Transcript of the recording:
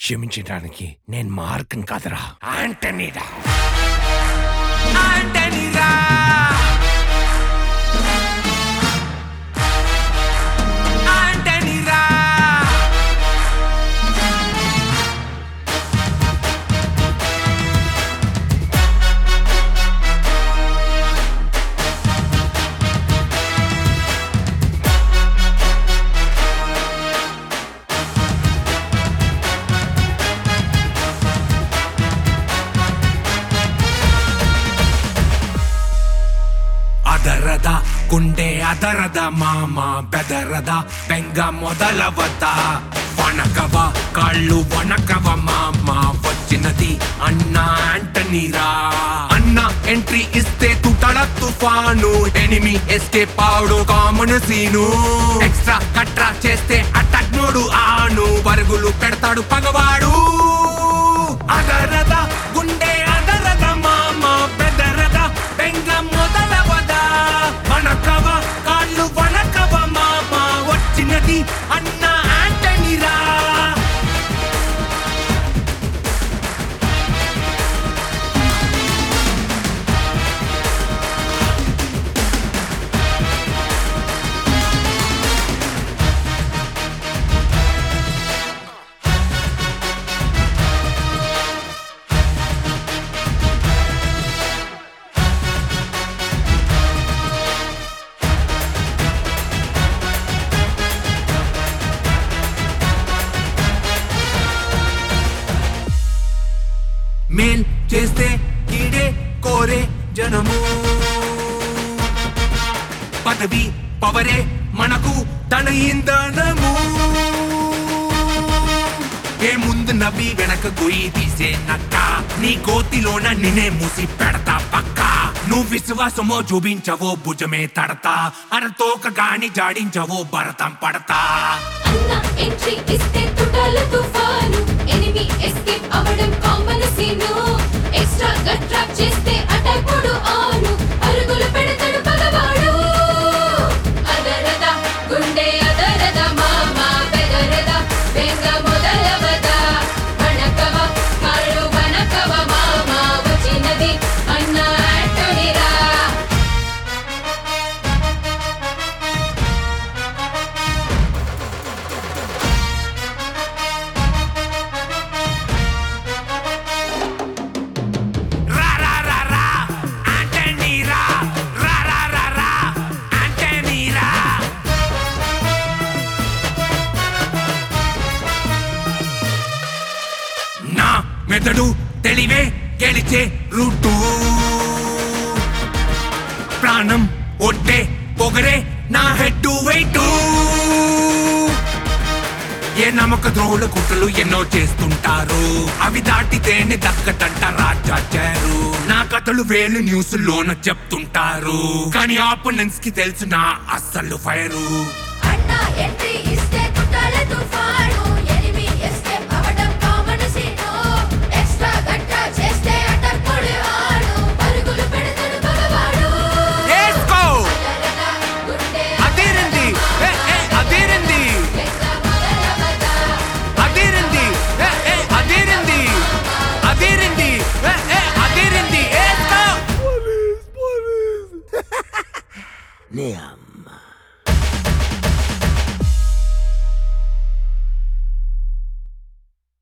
క్షమించడానికి నేను మార్కన్ కాదురా ఆంటనీరా ఆంటనీరా ఆంటనీరా ಅದರದ ಗುಂಡೆ ಅದರದ ಮಾಮ ಬೆದರದ ಬೆಂಗ ಮೊದಲವದ వణకవ కాళ్ళు వణకవ మామ వచ్చినది అన్న ఆంటనీరా అన్న ఎంట్రీ ఇస్తే తుటడ తుఫాను ఎనిమి ఎస్కేప్ ఆడు కామన్ సీను ఎక్స్ట్రా కట్రా చేస్తే అటాక్ నోడు ఆను పరుగులు పెడతాడు పగవాడు అదరద గుండె అదరద మామ బెదరద బెంగ మొదలవద వణకవ కాళ్ళు వణకవ మామ వచ్చినది అన్న ఆంటనీరా మేల్ చేస్తే కీడే కోరే జనము పదవి పవరే మనకు తన ఇంధనము ఏ ముందు నవ్వి వెనక గొయ్యి తీసే నక్క నీ కోతిలోన నినే మూసి పెడతా పక్క నువ్వు విశ్వాసమో చూపించవో భుజమే తడతా అరతోక గాని జాడించవో భరతం పడతా అన్న ఎంట్రీ ఇస్తే తుటాల తుఫాను ఎనిమి ఎస్కేప్ అవడం కామన్ సీను ఎక్స్ట్రా గట్ ట్రాప్ చేస్తే అటాక్ మూడు ఆను అరుగులు పెడతాడు పగవాడు అదరద గుండె అదరద మామ బెదరద బెంగ మొదలవద వణకవ కాళ్ళు వణకవ మామ వచ్చినది అన్న ఆంటోనీరా రా రా రా రా ఆంటనీరా రా రా రా రా ఆంటనీరా నా మెదడు తెలివే గెలిచే రూటు ప్రాణం ఒట్టే పొగరే నా హెడ్ వెయిటు ఏ నమ్మక ద్రోహుల కుట్రలు ఎన్నో చేస్తుంటారు అవి దాటితేనే దక్కటంట రాజాచారు నా కథలు వేలు న్యూస్ లోన చెప్తుంటారు కానీ ఆపోనెంట్స్ కి తెలుసు నా అస్సలు ఫైరు అన్న ఎంట్రీ ఇస్తే కుట్టాల తుఫాన్